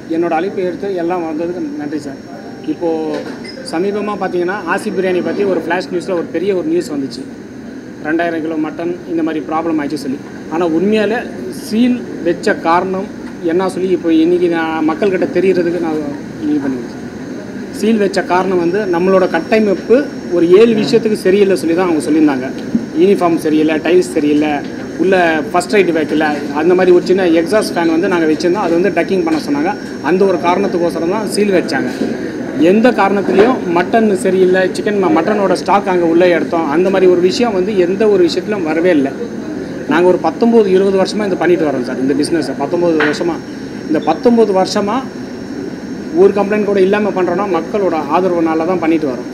என்னோட அழைப்பு எடுத்து எல்லாம் வந்ததுக்கு நன்றி சார் இப்போது சமீபமாக பார்த்தீங்கன்னா ஆசி பிரியாணி பற்றி ஒரு ஃப்ளாஷ் நியூஸில் ஒரு பெரிய ஒரு நியூஸ் வந்துச்சு ரெண்டாயிரம் கிலோ மட்டன் இந்த மாதிரி ப்ராப்ளம் ஆயிடுச்சு சொல்லி ஆனால் உண்மையாலே சீல் வச்ச காரணம் என்ன சொல்லி இப்போ இன்றைக்கி நான் மக்கள்கிட்ட தெரியறதுக்கு நான் இது பண்ணிக்கிறேன் சீல் வச்ச காரணம் வந்து நம்மளோட கட்டமைப்பு ஒரு ஏழு விஷயத்துக்கு சரியில்லை சொல்லி தான் அவங்க சொல்லியிருந்தாங்க யூனிஃபார்ம் சரியில்லை டைல்ஸ் சரியில்லை உள்ள ஃபஸ்ட் ரைட் வைக்கல அந்த மாதிரி ஒரு சின்ன எக்ஸாஸ்ட் ஃபேன் வந்து நாங்கள் வச்சுருந்தோம் அது வந்து டக்கிங் பண்ண சொன்னாங்க அந்த ஒரு காரணத்துக்கோசரம் தான் சீல் வச்சாங்க எந்த காரணத்துலேயும் மட்டன் சரியில்லை சிக்கன் மட்டனோட ஸ்டாக் அங்கே உள்ளே எடுத்தோம் அந்த மாதிரி ஒரு விஷயம் வந்து எந்த ஒரு விஷயத்துலையும் வரவே இல்லை நாங்கள் ஒரு பத்தொம்போது இருபது வருஷமாக இந்த பண்ணிட்டு வரோம் சார் இந்த பிஸ்னஸை பத்தொம்போது வருஷமாக இந்த பத்தொம்போது வருஷமாக ஒரு கம்ப்ளைண்ட் கூட இல்லாமல் பண்ணுறோன்னா மக்களோட ஆதரவுனால தான் பண்ணிட்டு வரோம்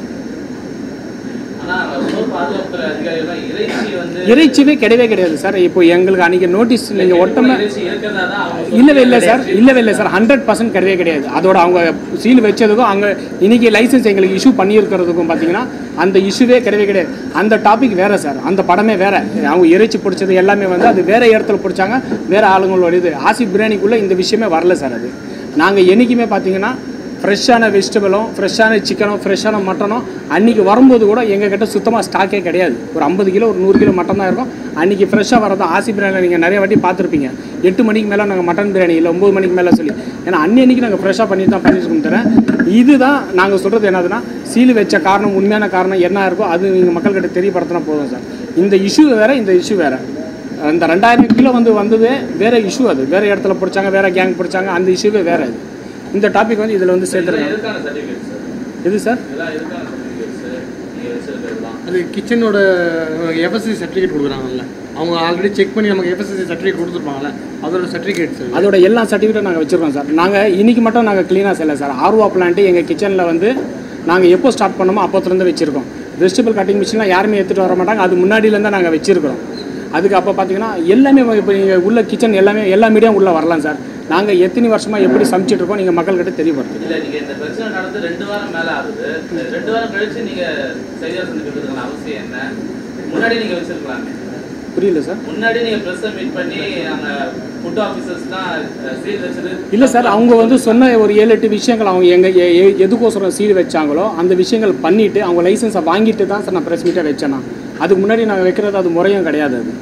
ஆனா உணவு பாதுகாப்பு அதிகாரிகள் இறைச்சி வந்து இறைச்சிவே கிடையவே கிடையாது சார் இப்போ எங்களுக்கு அன்றைக்கி நோட்டீஸ் நீங்கள் ஒட்டமே இறைச்சி இருக்கிறதா தான் அவங்க இல்லவே இல்லை சார் இல்லவே இல்லை சார் ஹண்ட்ரட் பர்சன்ட் கிடையவே கிடையாது அதோட அவங்க சீல் வச்சதுக்கும் அங்கே இன்னைக்கு லைசன்ஸ் எங்களுக்கு இஷ்யூ பண்ணியிருக்கிறதுக்கும் பார்த்தீங்கன்னா அந்த இஷ்யூவே கிடையவே கிடையாது அந்த டாபிக் வேறு சார் அந்த படமே வேறு அவங்க இறைச்சி பிடிச்சது எல்லாமே வந்து அது வேறு இடத்துல பிடிச்சாங்க வேறு ஆளுங்களோட இது ஆசி பிரியாணிக்குள்ளே இந்த விஷயமே வரல சார் அது நாங்கள் என்றைக்குமே பார்த்தீங்கன்னா ஃப்ரெஷ்ஷான வெஜிடபிளும் ஃப்ரெஷ்ஷான சிக்கனும் ஃப்ரெஷ்ஷான மட்டனும் அன்றைக்கி வரும்போது கூட எங்கள் கிட்ட சுத்தமாக ஸ்டாக்கே கிடையாது ஒரு ஐம்பது கிலோ ஒரு நூறு கிலோ மட்டன் தான் இருக்கும் அன்றைக்கி ஃப்ரெஷ்ஷாக வரது ஆசி பிரியாணியில் நீங்கள் நிறைய வாட்டி பார்த்துருப்பீங்க எட்டு மணிக்கு மேலே நாங்கள் மட்டன் பிரியாணி இல்லை ஒம்பது மணிக்கு மேலே சொல்லி ஏன்னா அன்னைக்கு நாங்கள் ஃப்ரெஷ்ஷாக பண்ணி தான் பண்ணிட்டு தரேன் இதுதான் நாங்கள் சொல்கிறது என்னதுன்னா சீல் வச்ச காரணம் உண்மையான காரணம் என்ன இருக்கோ அது நீங்கள் மக்கள்கிட்ட தெரியப்படுத்தினா போதும் சார் இந்த இஷ்யூ வேறு இந்த இஷ்யூ வேறு அந்த ரெண்டாயிரம் கிலோ வந்து வந்தது வேறு இஷ்யூ அது வேறு இடத்துல பிடிச்சாங்க வேறு கேங் பிடிச்சாங்க அந்த இஷ்யூவே வேறு அது இந்த டாபிக் வந்து இதில் வந்து சேர்த்துருக்காங்க எதுக்கான சர்டிஃபிகேட் சார் எது சார் இதெல்லாம் எதுக்கான சர்டிஃபிகேட்ஸ் நீங்க வச்சிருக்கிறதுலாம் அது கிச்சனோட எஃப்எஸ்சி சர்டிஃபிகேட் கொடுக்குறாங்கல்ல அவங்க ஆல்ரெடி செக் பண்ணி நமக்கு எஃப்எஸ்சி சர்டிஃபிகேட் கொடுத்துருப்பாங்கல்ல அதோட சர்டிஃபிகேட்ஸ் அதோட எல்லா சர்டிஃபிகேட்டும் நாங்கள் வச்சுருக்கோம் சார் நாங்கள் இன்னைக்கு மட்டும் நாங்கள் க்ளீனாக செய்யலை சார் ஆர்வா பிளான்ட்டு எங்கள் கிச்சனில் வந்து நாங்கள் எப்போ ஸ்டார்ட் பண்ணோமோ அப்போத்துலேருந்து வச்சுருக்கோம் வெஜிடபிள் கட்டிங் மிஷின்லாம் யாருமே எடுத்துகிட்டு வர மாட்டாங்க அது முன்னாடியிலேருந்து நாங்கள் வச்சுருக்கிறோம் அதுக்கு அப்போ பார்த்தீங்கன்னா எல்லாமே இப்போ நீங்கள் உள்ள கிச்சன் எல்லாமே எல்லா மீடியம் உள்ளே வரலாம் சார் நாங்கள் எத்தனை வருஷமாக எப்படி சமைச்சிட்டு இருக்கோம் நீங்கள் மக்கள்கிட்ட தெரியப்படுத்துங்க இல்ல நீங்க இந்த பிரச்சனை நடந்து ரெண்டு வாரம் மேல ஆகுது இந்த ரெண்டு வாரம் கழிச்சு நீங்க செய்தியாளர் சந்திக்கிறதுக்கான அவசியம் என்ன முன்னாடி நீங்க வச்சிருக்கலாமே புரியல சார் முன்னாடி நீங்க பிரஸ் மீட் பண்ணி அங்க ஃபுட் ஆஃபீஸர்ஸ் தான் சீல் வச்சது இல்லை சார் அவங்க வந்து சொன்ன ஒரு ஏழு எட்டு விஷயங்கள் அவங்க எங்கள் எதுக்கோசரம் சீல் வச்சாங்களோ அந்த விஷயங்கள் பண்ணிவிட்டு அவங்க லைசன்ஸை வாங்கிட்டு தான் சார் நான் ப்ரெஸ் மீட்டை வச்சேன் நான் அதுக்கு முன்னாடி நாங்கள் வைக்கிறது அது முறையும் கிடையாது அது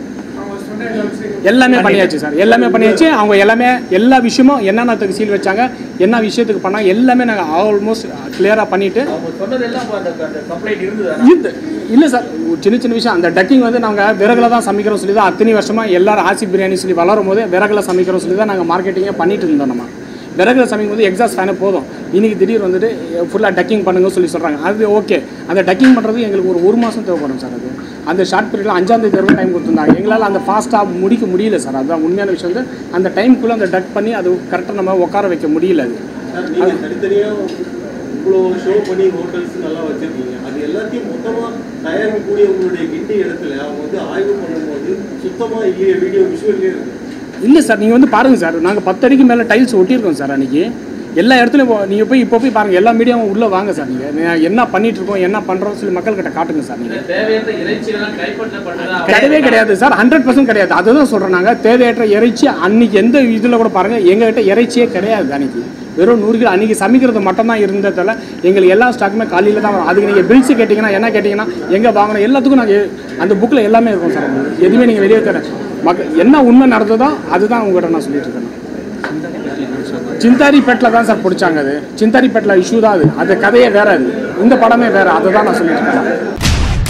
எல்லாமே பண்ணியாச்சு சார் எல்லாமே பண்ணியாச்சு அவங்க எல்லாமே எல்லா விஷயமும் என்னென்னத்துக்கு சீல் வச்சாங்க என்ன விஷயத்துக்கு பண்ணாங்க எல்லாமே நாங்கள் ஆல்மோஸ்ட் கிளியராக பண்ணிவிட்டு அவங்க சொன்னதெல்லாம் அந்த கம்ப்ளைண்ட் இருந்தது இது இல்லை சார் ஒரு சின்ன சின்ன விஷயம் அந்த டக்கிங் வந்து நாங்கள் விறகுல தான் சமைக்கிறோம் சொல்லி தான் அத்தனை வருஷமாக எல்லாரும் ஆசி பிரியாணி சொல்லி வளரும் போது விறகுல சமைக்கிறோம் சொல்லி தான் நாங்கள் மார்க்கெட்டிங்கே பண்ணிட்டு இருந்தோம் நம்ம விறகுல சமைக்கும் போது எக்ஸாஸ்ட் ஃபேனே போதும் இன்னைக்கு திடீர் வந்துட்டு ஃபுல்லாக டக்கிங் பண்ணுங்க சொல்லி சொல்கிறாங்க அது ஓகே அந்த டக்கிங் பண்ணுறது எங்களுக்கு ஒரு ஒரு மாதம் தேவைப்படும் சார் அது அந்த ஷார்ட் பீரியடில் அஞ்சாம் தேதி வரைக்கும் டைம் கொடுத்துருந்தாங்க எங்களால் அந்த ஃபாஸ்ட்டாக முடிக்க முடியல சார் அதுதான் உண்மையான விஷயம் வந்து அந்த டைம்குள்ளே அந்த டக் பண்ணி அது கரெக்டாக நம்ம உட்கார வைக்க முடியல அது சார் நீங்கள் தனித்தனியாக இவ்வளோ ஷோ பண்ணி ஹோட்டல்ஸ் நல்லா வச்சுருக்கீங்க அது எல்லாத்தையும் மொத்தமாக தயாரிக்கக்கூடிய உங்களுடைய கிண்டி இடத்துல அவங்க வந்து ஆய்வு பண்ணும்போது சுத்தமாக இல்லையே வீடியோ விஷுவல்லே இருக்கு இல்லை சார் நீங்கள் வந்து பாருங்கள் சார் நாங்கள் பத்து அடிக்கு மேலே டைல்ஸ் ஒட்டியிருக்கோம் சார் அன்றைக்கி எல்லா இடத்துலையும் போ- நீங்கள் போய் இப்போ போய் பாருங்கள் எல்லா மீடியாவும் உள்ளே வாங்க சார் நீங்கள் என்ன பண்ணிட்டு இருக்கோம் என்ன பண்ணுறோம் சொல்லி மக்கள்கிட்ட காட்டுங்க சார் நீங்கள் தேவையற்ற இறைச்சிகள்லாம் கைப்பற்றப்பட்டதா கிடையவே கிடையாது சார் ஹண்ட்ரட் பர்சன்ட் கிடையாது அதுதான் சொல்கிறோம் நாங்கள் தேவையற்ற இறைச்சி அன்னைக்கு எந்த இதில் கூட பாருங்கள் எங்ககிட்ட இறைச்சியே கிடையாது அன்னைக்கு வெறும் நூறு கிலோ அன்றைக்கி சமைக்கிறது மட்டும்தான் இருந்ததால எங்களுக்கு எல்லா ஸ்டாக்குமே காலையில் தான் வரும் அதுக்கு நீங்கள் பில்ஸ் கேட்டிங்கன்னா என்ன கேட்டிங்கன்னா எங்கே வாங்கணும் எல்லாத்துக்கும் நாங்கள் அந்த புக்கில் எல்லாமே இருக்கும் சார் உங்களுக்கு. எதுவுமே நீங்கள் வெளியே தர மக்க என்ன உண்மை நடந்ததோ அதுதான் உங்கள்கிட்ட நான் சொல்லிட்டு இருக்கேன் சிந்தாரிப்பேட்டில் தான் சார் பிடிச்சாங்க அது சிந்தாரிப்பேட்டில் இஷ்யூ தான் அது அது கதையே வேற அது இந்த படமே வேற அதை தான் நான் சொல்லிட்டு இருக்கேன்